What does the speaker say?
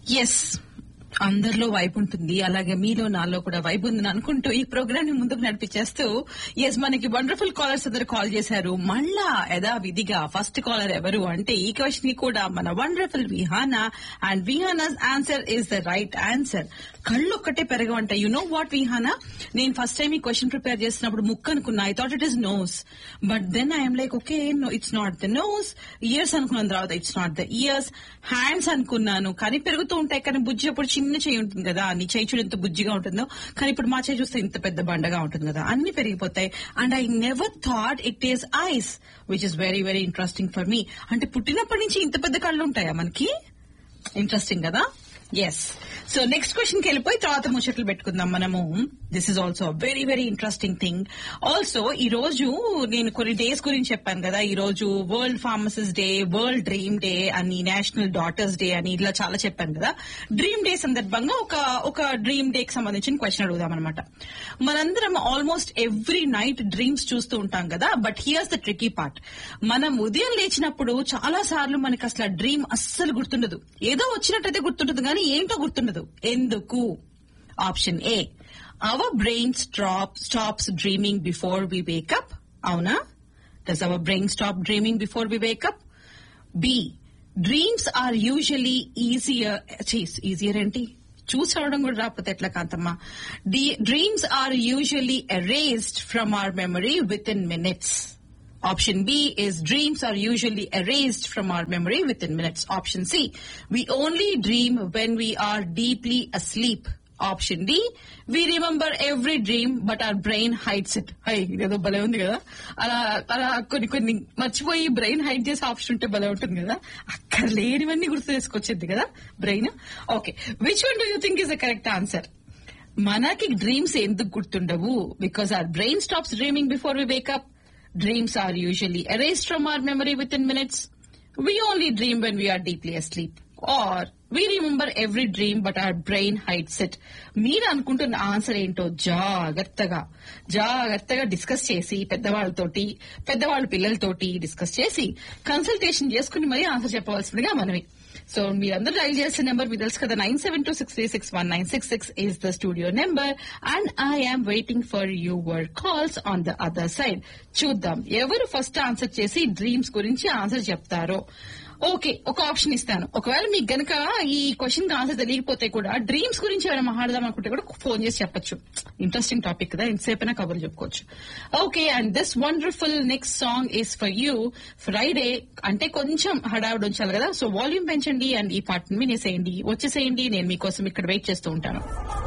Yes అందరిలో vibe ఉంటుంది అలాగే మీలో నాలో కూడా వైబ్ ఉందని అనుకుంటూ ఈ ప్రోగ్రామ్ ని ముందుకు నడిపించేస్తూ ఎస్ మనకి వండర్ఫుల్ కాలర్స్ అందరు కాల్ చేశారు మళ్ళా యథావిధిగా ఫస్ట్ కాలర్ ఎవరు అంటే ఈ క్వశ్చన్ కి కూడా మన wonderful Vihana and Vihana's answer is the right answer కళ్ళు ఒక్కటే పెరగవంట యు నో వాట్ విహానా నేను ఫస్ట్ టైం ఈ క్వశ్చన్ ప్రిపేర్ చేసినప్పుడు ముక్ అనుకున్నా I thought it is nose but then I'm like okay no it's not the nose ears అనుకున్న తర్వాత it's not the ears hands అనుకున్నాను కానీ పెరుగుతూ ఉంటాయి కానీ బుజ్జి అప్పుడు చిన్న చేయి ఉంటుంది కదా నీ చేయి చూడు ఎంత బుజ్జిగా ఉంటుందో కానీ ఇప్పుడు మా చేయి చూస్తే ఇంత పెద్ద బండగా ఉంటుంది కదా అన్ని పెరిగిపోతాయి and I never thought it is eyes which is very very interesting for me అంటే పుట్టినప్పటి నుంచి ఇంత పెద్ద కళ్ళు ఉంటాయా మనకి ఇంట్రెస్టింగ్ కదా ఎస్ సో నెక్స్ట్ క్వశ్చన్ కి వెళ్ళిపోయి తర్వాత ముచ్చట్లు పెట్టుకుందాం మనము this is also very very interesting thing also ఈ రోజు నేను కొన్ని డేస్ గురించి చెప్పాను కదా ఈ రోజు world pharmacist day world dream day అని నేషనల్ డాటర్స్ డే అని ఇలా చాలా చెప్పాను కదా డ్రీమ్ డే సందర్భంగా ఒక ఒక డ్రీమ్ డే కి సంబంధించిన క్వశ్చన్ అడుగుదాం అనమాట మనందరం ఆల్మోస్ట్ ఎవ్రీ నైట్ డ్రీమ్స్ చూస్తూ ఉంటాం కదా but here's the tricky part మనం ఉదయం లేచినప్పుడు చాలా సార్లు మనకి అసలు డ్రీమ్ అస్సలు గుర్తుండదు ఏదో వచ్చినట్టయితే గుర్తుండదు కానీ ఏంటో గుర్తుండదు ఎందుకు option A our brain stop stops dreaming before we wake up అవునా does our brain stop dreaming before we wake up B dreams are usually easier easier ఏంటి చూసి రావడం కూడా రాకపోతే ఎట్లా Kanthamma the dreams are usually erased from our memory within minutes Option B is dreams are usually erased from our memory within minutes. Option C, we only dream when we are deeply asleep. Option D, we remember every dream but our brain hides it. Hi ఇదేదో భలే ఉంది కదా అలా అలా కొన్ని కొన్ని మర్చిపోయి brain hide చేసే ఆప్షన్ ఉంటే భలే ఉంటుంది కదా అక్కడ లేనివన్నీ గుర్తు చేసుకొచ్చింది కదా brain okay which one do you think is the correct answer మనకి డ్రీమ్స్ ఎందుకు గుర్తుండవు because our brain stops dreaming before we wake up Dreams are usually erased from our memory within minutes. We only dream when we are deeply asleep. Or we remember every dream but our brain hides it. మీరు అనుకుంటున్న answer ఏంటో జాగ్రత్తగా జాగ్రత్తగా discuss చేసి పెద్దవాళ్ళతోటి పెద్దవాళ్ళ పిల్లలతోటి discuss చేసి consultation చేసుకుని మరీ ఆన్సర్ చెప్పవలసిందిగా మనవి సో మీరందరూ డైల్ చేసిన నెంబర్ మీకు తెలుసు కదా nine seven two six three six one nine six six is the studio number and I am waiting for your calls on the other side చూద్దాం ఎవరు ఫస్ట్ ఆన్సర్ చేసి dreams గురించి answer చెప్తారో okay ఒక option ఇస్తాను ఒకవేళ మీకు గనక ఈ క్వశ్చన్ కి ఆన్సర్ తెలియకపోతే కూడా డ్రీమ్స్ గురించి ఎవరైనా మాట్లాడదాం అనుకుంటే కూడా ఫోన్ చేసి చెప్పొచ్చు ఇంట్రెస్టింగ్ టాపిక్ కదా ఎంతసేపైనా కబుర్లు చెప్పుకోవచ్చు okay and this wonderful next song is for you Friday అంటే కొంచెం హడావిడి ఉంచాలి కదా సో వాల్యూమ్ పెంచండి అండ్ ఈ పాటను వినేసేయండి వచ్చేసేయండి నేను మీకోసం ఇక్కడ వెయిట్ చేస్తూ ఉంటాను